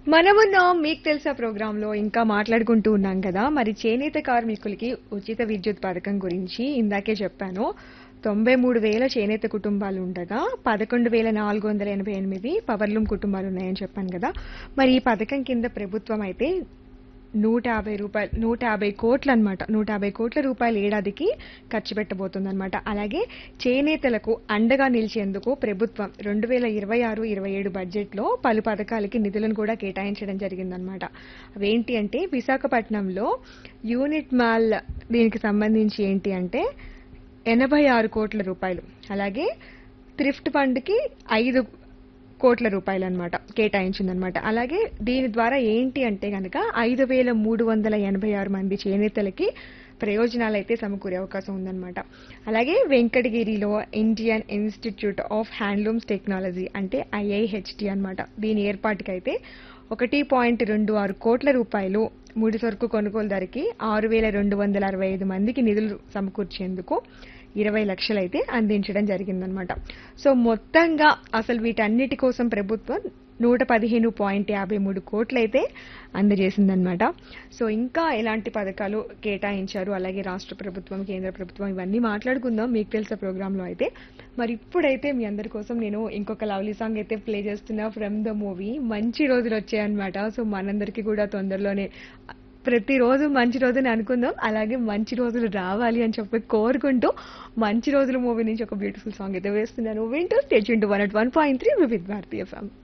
మనమున్నాం మీకు తెలుసా ప్రోగ్రామ్ లో ఇంకా మాట్లాడుకుంటూ ఉన్నాం కదా మరి చేనేత కార్మికులకి ఉచిత విద్యుత్ పథకం గురించి ఇందాకే చెప్పాను తొంభై మూడు వేల చేనేత కుటుంబాలు ఉండగా పదకొండు వేల నాలుగు వందల ఎనభై ఎనిమిది పవర్లూమ్ కుటుంబాలు ఉన్నాయని చెప్పాను కదా మరి ఈ పథకం కింద ప్రభుత్వం అయితే నూట యాభై రూపాయలు నూట యాభై కోట్లు అనమాట నూట యాభై కోట్ల రూపాయలు ఏడాదికి ఖర్చు పెట్టబోతుందన్నమాట అలాగే చేనేతలకు అండగా నిలిచేందుకు ప్రభుత్వం రెండు వేల ఇరవై ఆరు ఇరవై ఏడు బడ్జెట్లో పలు పథకాలకి నిధులను కూడా కేటాయించడం జరిగిందనమాట అవేంటి అంటే విశాఖపట్నంలో యూనిట్ మాల్ దీనికి సంబంధించి ఏంటి అంటే ఎనభై ఆరు కోట్ల రూపాయలు అలాగే థ్రిఫ్ట్ ఫండ్కి ఐదు కోట్ల రూపాయలు అనమాట కేటాయించిందనమాట అలాగే దీని ద్వారా ఏంటి అంటే కనుక ఐదు వేల మూడు వందల ఎనభై ఆరు మంది చేనేతలకి ప్రయోజనాలు అయితే సమకూరే అవకాశం ఉందన్నమాట అలాగే వెంకటగిరిలో Indian institute of handlooms technology అంటే ఐఐహెచ్టి అన్నమాట దీని ఏర్పాటుకైతే ఒకటి పాయింట్ రెండు ఆరు కోట్ల రూపాయలు ముడి సరుకు కొనుగోలుదారికి ఆరు వేల రెండు వందల అరవై ఐదు మందికి నిధులు సమకూర్చేందుకు ఇరవై లక్షలైతే అందించడం జరిగిందనమాట సో మొత్తంగా అసలు వీటన్నిటి కోసం ప్రభుత్వం నూట పదిహేను పాయింట్ యాభై మూడు కోట్లయితే అందజేసిందనమాట సో ఇంకా ఎలాంటి పథకాలు కేటాయించారు అలాగే రాష్ట్ర ప్రభుత్వం కేంద్ర ప్రభుత్వం ఇవన్నీ మాట్లాడుకుందాం మీకు తెలిసిన ప్రోగ్రాంలో అయితే మరి ఇప్పుడైతే మీ అందరి కోసం నేను ఇంకొక లవ్లీ సాంగ్ అయితే ప్లే చేస్తున్నా ఫ్రమ్ ద మూవీ మంచి రోజులు వచ్చాయన్నమాట సో మనందరికీ కూడా తొందరలోనే ప్రతిరోజు మంచి రోజుని అనుకుందాం అలాగే మంచి రోజులు రావాలి అని చెప్పి కోరుకుంటూ మంచి రోజుల మూవీ నుంచి ఒక బ్యూటిఫుల్ సాంగ్ అయితే వేస్తున్నాను వింటూ stage into one at one point three with భారతీయ ఫ్యామ్